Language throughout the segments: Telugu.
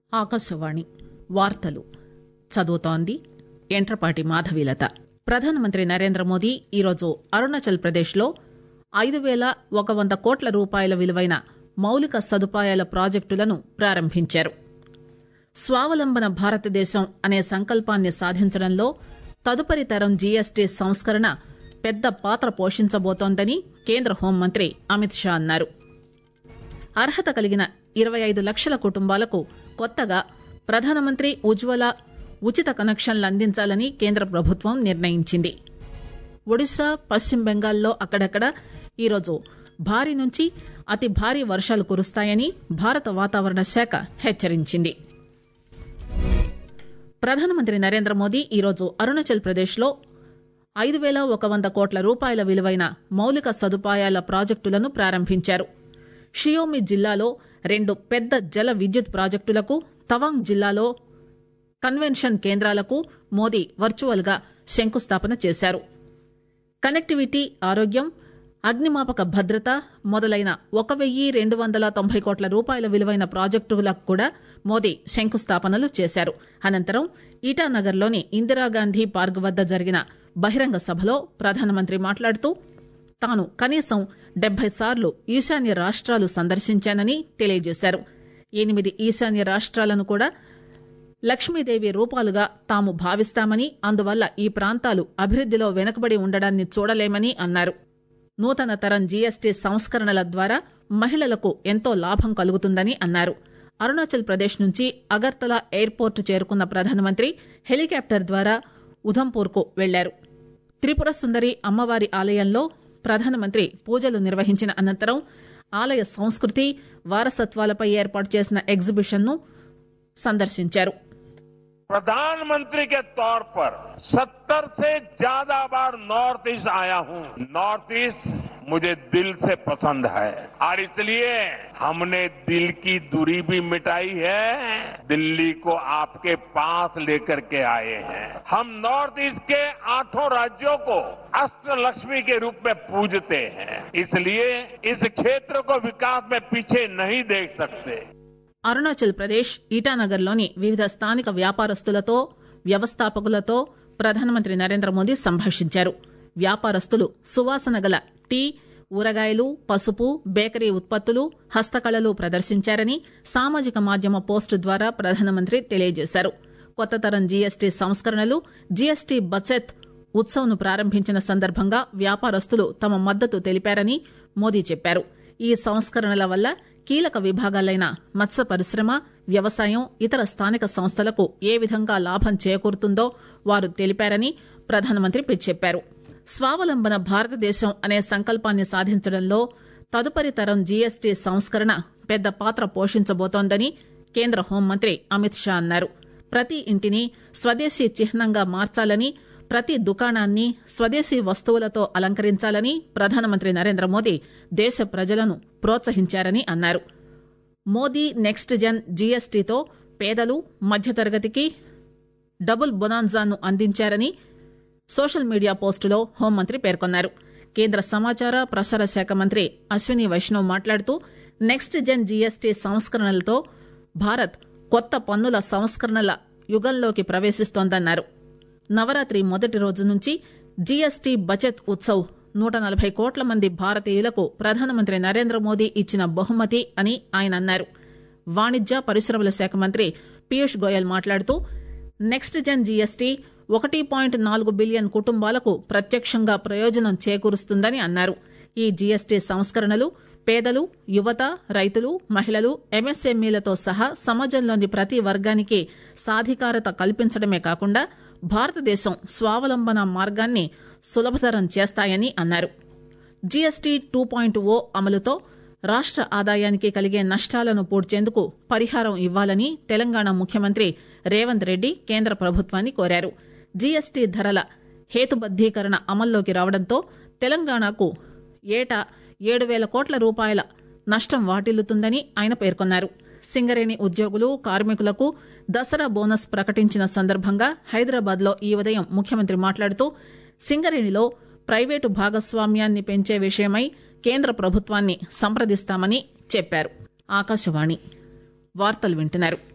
ఆకాశవాణి వార్తలు చదువుతోంది ఎంట్రపాటి మాధవీలత ప్రధానమంత్రి నరేంద్ర మోదీ ఈరోజు అరుణాచల్ ప్రదేశ్లో ఐదు పేల ఒక వంద కోట్ల రూపాయల విలువైన మౌలిక సదుపాయాల ప్రాజెక్టులను ప్రారంభించారు స్వావలంబన భారతదేశం అనే సంకల్పాన్ని సాధించడంలో తదుపరి తరం జీఎస్టీ సంస్కరణ పెద్ద పాత్ర పోషించబోతోందని కేంద్ర హోంమంత్రి అమిత్ షా అన్నారు అర్హత కలిగిన ఇరవై ఐదు లక్షల కుటుంబాలకు కొత్తగా ప్రధానమంత్రి ఉజ్వల ఉచిత కనెక్షన్లు అందించాలని కేంద్ర ప్రభుత్వం నిర్ణయించింది ఒడిశా పశ్చిమ బెంగాల్లో అక్కడక్కడ ఈరోజు భారీ నుంచి అతి భారీ వర్షాలు కురుస్తాయని భారత వాతావరణ శాఖ హెచ్చరించింది ప్రధానమంత్రి నరేంద్ర మోదీ ఈరోజు అరుణాచల్ ప్రదేశ్లో ఐదు పేల ఒక వంద కోట్ల రూపాయల విలువైన మౌలిక సదుపాయాల ప్రాజెక్టులను ప్రారంభించారు షియోమి జిల్లాలో రెండు పెద్ద జల విద్యుత్ ప్రాజెక్టులకు తవాంగ్ జిల్లాలో కన్వెన్షన్ కేంద్రాలకు మోదీ వర్చువల్ గా శంకుస్థాపన చేశారు కనెక్టివిటీ ఆరోగ్యం అగ్నిమాపక భద్రత మొదలైన ఒక వెయ్యి రెండు వందల తొంభై కోట్ల రూపాయల విలువైన ప్రాజెక్టులకు కూడా మోదీ శంకుస్థాపనలు చేశారు అనంతరం ఈటానగర్లోని ఇందిరాగాంధీ పార్క్ వద్ద జరిగిన బహిరంగ సభలో ప్రధానమంత్రి మాట్లాడుతూ తాను కనీసం డెబ్బై సార్లు ఈశాన్య రాష్ట్రాలు సందర్శించానని తెలియజేశారు ఎనిమిది ఈశాన్య రాష్ట్రాలను కూడా లక్ష్మీదేవి రూపాలుగా తాము భావిస్తామని అందువల్ల ఈ ప్రాంతాలు అభివృద్దిలో వెనుకబడి ఉండడాన్ని చూడలేమని అన్నారు నూతన తరం జీఎస్టీ సంస్కరణల ద్వారా మహిళలకు ఎంతో లాభం కలుగుతుందని అన్నారు అరుణాచల్ ప్రదేశ్ నుంచి అగర్తలా ఎయిర్పోర్టు చేరుకున్న ప్రధానమంత్రి హెలికాప్టర్ ద్వారా ఉధంపూర్కు వెళ్లారు త్రిపుర సుందరి అమ్మవారి ఆలయంలో ప్రధానమంత్రి పూజలు నిర్వహించిన అనంతరం ఆలయ సంస్కృతి వారసత్వాలపై ఏర్పాటు చేసిన ఎగ్జిబిషన్ ను సందర్శించారు प्रधानमंत्री के तौर पर 70 से ज्यादा बार नॉर्थ ईस्ट आया हूं नॉर्थ ईस्ट मुझे दिल से पसंद है और इसलिए हमने दिल की दूरी भी मिटाई है दिल्ली को आपके पास लेकर के आए हैं हम नॉर्थ ईस्ट के आठों राज्यों को अष्ट लक्ष्मी के रूप में पूजते हैं इसलिए इस क्षेत्र को विकास में पीछे नहीं देख सकते అరుణాచల్ ప్రదేశ్ ఈటానగర్లోని వివిధ స్థానిక వ్యాపారస్తులతో వ్యవస్థాపకులతో ప్రధానమంత్రి నరేంద్ర మోదీ సంభాషించారు వ్యాపారస్తులు సువాసన గల టీ ఊరగాయలు పసుపు బేకరీ ఉత్పత్తులు హస్తకళలు ప్రదర్శించారని సామాజిక మాధ్యమ పోస్టు ద్వారా ప్రధానమంత్రి తెలియజేశారు కొత్త తరం జీఎస్టీ సంస్కరణలు జీఎస్టీ బచత్ ఉత్సవ్ను ప్రారంభించిన సందర్భంగా వ్యాపారస్తులు తమ మద్దతు తెలిపారని మోదీ చెప్పారు ఈ సంస్కరణల వల్ల కీలక విభాగాలైన మత్స్య పరిశ్రమ వ్యవసాయం ఇతర స్థానిక సంస్థలకు ఏ విధంగా లాభం చేకూరుతుందో వారు తెలిపారని ప్రధానమంత్రి చెప్పారు స్వావలంబన భారతదేశం అనే సంకల్పాన్ని సాధించడంలో తదుపరి తరం జీఎస్టీ సంస్కరణ పెద్ద పాత్ర పోషించబోతోందని కేంద్ర హోంమంత్రి అమిత్ షా అన్నారు ప్రతి ఇంటిని స్వదేశీ చిహ్నంగా మార్చాలని ప్రతి దుకాణాన్ని స్వదేశీ వస్తువులతో అలంకరించాలని ప్రధానమంత్రి నరేంద్ర మోదీ దేశ ప్రజలను ప్రోత్సహించారని అన్నారు మోదీ నెక్స్ట్ జన్ జీఎస్టీతో పేదలు మధ్యతరగతికి డబుల్ బొనాన్జాను అందించారని సోషల్ మీడియా పోస్టులో హోంమంత్రి పేర్కొన్నారు కేంద్ర సమాచార ప్రసార శాఖ మంత్రి అశ్విని వైష్ణవ్ మాట్లాడుతూ నెక్స్ట్ జన్ జీఎస్టీ సంస్కరణలతో భారత్ కొత్త పన్నుల సంస్కరణల యుగంలోకి ప్రవేశిస్తోందన్నారు నవరాత్రి మొదటి రోజు నుంచి జీఎస్టీ బచత్ ఉత్సవ్ నూట నలభై కోట్ల మంది భారతీయులకు ప్రధానమంత్రి నరేంద్ర మోదీ ఇచ్చిన బహుమతి అని ఆయన అన్నారు వాణిజ్య పరిశ్రమల శాఖ మంత్రి పీయూష్ గోయల్ మాట్లాడుతూ నెక్స్ట్ జన్ జీఎస్టీ ఒకటి పాయింట్ నాలుగు బిలియన్ కుటుంబాలకు ప్రత్యక్షంగా ప్రయోజనం చేకూరుస్తుందని అన్నారు ఈ జీఎస్టీ సంస్కరణలు పేదలు యువత రైతులు మహిళలు ఎంఎస్ఎంఈలతో సహా సమాజంలోని ప్రతి వర్గానికి సాధికారత కల్పించడమే కాకుండా భారతదేశం స్వావలంబన మార్గాన్ని సులభతరం చేస్తాయని అన్నారు జీఎస్టీ టూ పాయింట్ ఓ అమలుతో రాష్ట ఆదాయానికి కలిగే నష్టాలను పూడ్చేందుకు పరిహారం ఇవ్వాలని తెలంగాణ ముఖ్యమంత్రి రేవంత్ రెడ్డి కేంద్ర ప్రభుత్వాన్ని కోరారు జీఎస్టీ ధరల హేతుబద్దీకరణ అమల్లోకి రావడంతో తెలంగాణకు ఏటా ఏడు వేల కోట్ల రూపాయల నష్టం వాటిల్లుతుందని ఆయన పేర్కొన్నారు సింగరేణి ఉద్యోగులు కార్మికులకు దసరా బోనస్ ప్రకటించిన సందర్భంగా హైదరాబాద్ లో ఈ ఉదయం ముఖ్యమంత్రి మాట్లాడుతూ సింగరేణిలో ప్రైవేటు భాగస్వామ్యాన్ని పెంచే విషయమై కేంద్ర ప్రభుత్వాన్ని సంప్రదిస్తామని చెప్పారు ఆకాశవాణి వార్తలు వింటున్నారు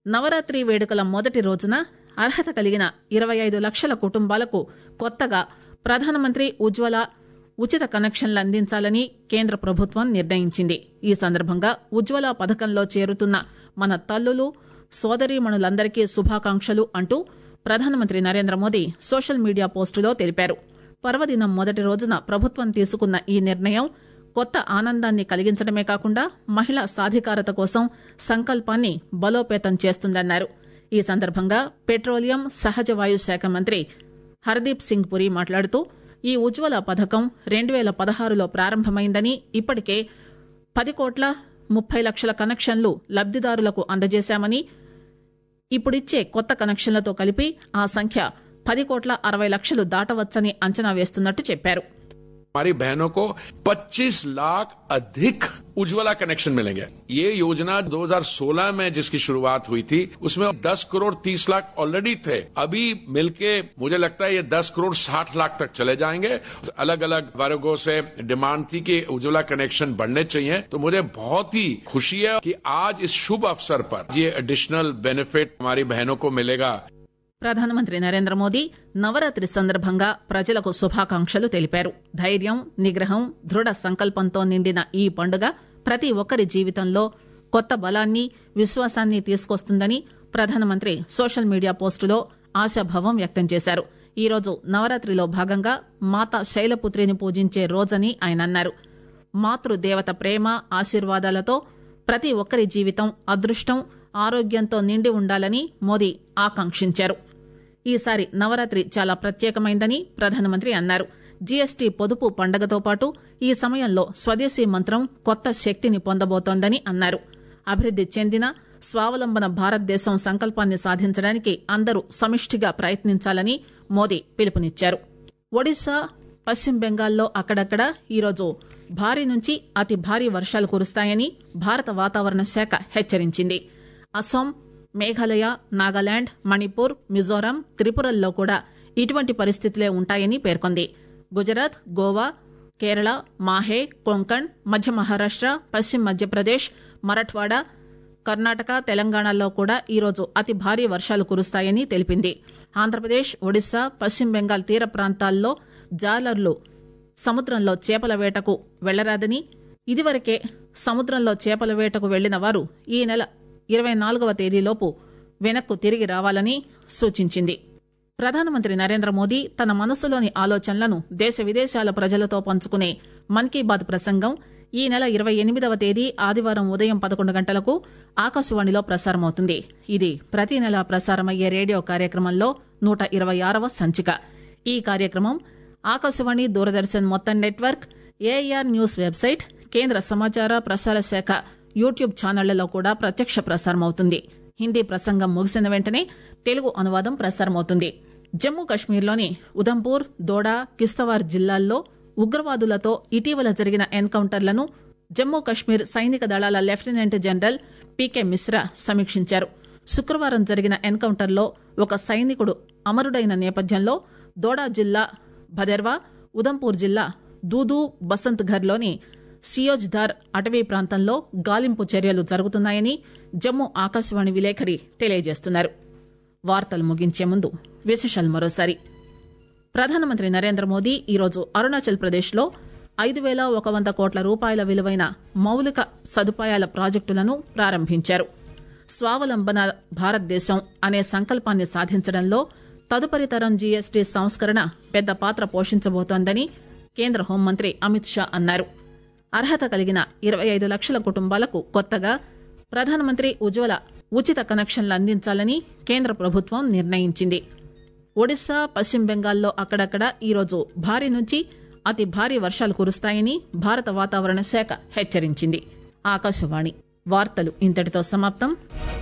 నవరాత్రి వేడుకల మొదటి రోజున అర్హత కలిగిన ఇరవై ఐదు లక్షల కుటుంబాలకు కొత్తగా ప్రధానమంత్రి ఉజ్వల ఉచిత కనెక్షన్లు అందించాలని కేంద్ర ప్రభుత్వం నిర్ణయించింది ఈ సందర్భంగా ఉజ్వల పథకంలో చేరుతున్న మన తల్లులు సోదరీమణులందరికీ శుభాకాంక్షలు అంటూ ప్రధానమంత్రి నరేంద్ర మోదీ సోషల్ మీడియా పోస్టులో తెలిపారు పర్వదినం మొదటి రోజున ప్రభుత్వం తీసుకున్న ఈ నిర్ణయం కొత్త ఆనందాన్ని కలిగించడమే కాకుండా మహిళా సాధికారత కోసం సంకల్పాన్ని బలోపేతం చేస్తుందన్నారు ఈ సందర్భంగా పెట్రోలియం సహజ వాయు శాఖ మంత్రి హర్దీప్ సింగ్ పురి మాట్లాడుతూ ఈ ఉజ్వల పథకం రెండు వేల పదహారులో ప్రారంభమైందని ఇప్పటికే పది కోట్ల ముప్పై లక్షల కనెక్షన్లు లబ్దిదారులకు అందజేశామని ఇప్పుడిచ్చే కొత్త కనెక్షన్లతో కలిపి ఆ సంఖ్య పది కోట్ల అరవై లక్షలు దాటవచ్చని అంచనా వేస్తున్నట్టు చెప్పారు हमारी बहनों को 25 लाख अधिक उज्ज्वला कनेक्शन मिलेंगे ये योजना 2016 में जिसकी शुरुआत हुई थी उसमें 10 करोड़ 30 लाख ऑलरेडी थे अभी मिलके मुझे लगता है ये 10 करोड़ 60 लाख तक चले जाएंगे अलग अलग वर्गों से डिमांड थी कि उज्ज्वला कनेक्शन बढ़ने चाहिए तो मुझे बहुत ही खुशी है कि आज इस शुभ अवसर पर ये एडिशनल बेनिफिट हमारी बहनों को मिलेगा ప్రధానమంత్రి నరేంద్ర మోదీ నవరాత్రి సందర్భంగా ప్రజలకు శుభాకాంక్షలు తెలిపారు ధైర్యం నిగ్రహం దృఢ సంకల్పంతో నిండిన ఈ పండుగ ప్రతి ఒక్కరి జీవితంలో కొత్త బలాన్ని విశ్వాసాన్ని తీసుకొస్తుందని ప్రధానమంత్రి సోషల్ మీడియా పోస్టులో ఆశాభావం వ్యక్తం చేశారు ఈ రోజు నవరాత్రిలో భాగంగా మాతా శైలపుత్రిని పూజించే రోజని ఆయన అన్నారు మాతృదేవత ప్రేమ ఆశీర్వాదాలతో ప్రతి ఒక్కరి జీవితం అదృష్టం ఆరోగ్యంతో నిండి ఉండాలని మోదీ ఆకాంక్షించారు ఈసారి నవరాత్రి చాలా ప్రత్యేకమైందని ప్రధానమంత్రి అన్నారు జీఎస్టీ పొదుపు పండగతో పాటు ఈ సమయంలో స్వదేశీ మంత్రం కొత్త శక్తిని పొందబోతోందని అన్నారు అభివృద్ది చెందిన స్వావలంబన భారతదేశం సంకల్పాన్ని సాధించడానికి అందరూ సమిష్టిగా ప్రయత్నించాలని మోదీ పిలుపునిచ్చారు ఒడిశా పశ్చిమ బెంగాల్లో అక్కడక్కడ ఈరోజు భారీ నుంచి అతి భారీ వర్షాలు కురుస్తాయని భారత వాతావరణ శాఖ హెచ్చరించింది అస్సాం మేఘాలయ నాగాలాండ్ మణిపూర్ మిజోరాం త్రిపురల్లో కూడా ఇటువంటి పరిస్థితులే ఉంటాయని పేర్కొంది గుజరాత్ గోవా కేరళ మాహే కొంకణ్ మధ్య మహారాష్ట పశ్చిమ మధ్యప్రదేశ్ మరఠ్వాడా కర్ణాటక తెలంగాణలో కూడా ఈరోజు అతి భారీ వర్షాలు కురుస్తాయని తెలిపింది ఆంధ్రప్రదేశ్ ఒడిశా పశ్చిమ బెంగాల్ తీర ప్రాంతాల్లో జాలర్లు సముద్రంలో చేపల వేటకు వెళ్లరాదని ఇదివరకే సముద్రంలో చేపల వేటకు వెళ్లిన వారు ఈ నెల ఇరవై నాలుగవ తేదీలోపు వెనక్కు తిరిగి రావాలని సూచించింది ప్రధానమంత్రి నరేంద్ర మోదీ తన మనసులోని ఆలోచనలను దేశ విదేశాల ప్రజలతో పంచుకునే మన్ కీ బాత్ ప్రసంగం ఈ నెల ఇరవై ఎనిమిదవ తేదీ ఆదివారం ఉదయం పదకొండు గంటలకు ఆకాశవాణిలో ప్రసారమవుతుంది ఇది ప్రతి నెల ప్రసారమయ్యే రేడియో కార్యక్రమంలో నూట ఇరవై ఆరవ సంచిక ఈ కార్యక్రమం ఆకాశవాణి దూరదర్శన్ మొత్తం నెట్వర్క్ ఏఐఆర్ న్యూస్ వెబ్సైట్ కేంద్ర సమాచార ప్రసార శాఖ యూట్యూబ్ ఛానళ్లలో కూడా ప్రత్యక్ష ప్రసారమవుతుంది హిందీ ప్రసంగం ముగిసిన వెంటనే తెలుగు అనువాదం ప్రసారమవుతుంది జమ్మూ కశ్మీర్లోని ఉదంపూర్ దోడా కిస్తవార్ జిల్లాల్లో ఉగ్రవాదులతో ఇటీవల జరిగిన ఎన్కౌంటర్లను జమ్మూ కశ్మీర్ సైనిక దళాల లెఫ్టినెంట్ జనరల్ పీకే మిశ్రా సమీక్షించారు శుక్రవారం జరిగిన ఎన్కౌంటర్లో ఒక సైనికుడు అమరుడైన నేపథ్యంలో దోడా జిల్లా భదెర్వా ఉదంపూర్ జిల్లా దూదూ బసంత్ ఘర్లోని సియోజ్దార్ అటవీ ప్రాంతంలో గాలింపు చర్యలు జరుగుతున్నాయని జమ్మూ ఆకాశవాణి విలేకరి తెలియజేస్తున్నారు వార్తలు ముగించే ముందు విశేషాలు మరోసారి ప్రధానమంత్రి నరేంద్ర మోదీ ఈరోజు అరుణాచల్ ప్రదేశ్లో ఐదు వేల ఒక వంద కోట్ల రూపాయల విలువైన మౌలిక సదుపాయాల ప్రాజెక్టులను ప్రారంభించారు స్వావలంబన భారతదేశం అనే సంకల్పాన్ని సాధించడంలో తదుపరి తరం జీఎస్టీ సంస్కరణ పెద్ద పాత్ర పోషించబోతోందని కేంద్ర హోంమంత్రి అమిత్ షా అన్నారు అర్హత కలిగిన ఇరవై ఐదు లక్షల కుటుంబాలకు కొత్తగా ప్రధానమంత్రి ఉజ్వల ఉచిత కనెక్షన్లు అందించాలని కేంద్ర ప్రభుత్వం నిర్ణయించింది ఒడిశా పశ్చిమ బెంగాల్లో అక్కడక్కడ ఈరోజు భారీ నుంచి అతి భారీ వర్షాలు కురుస్తాయని భారత వాతావరణ శాఖ హెచ్చరించింది ఆకాశవాణి వార్తలు ఇంతటితో సమాప్తం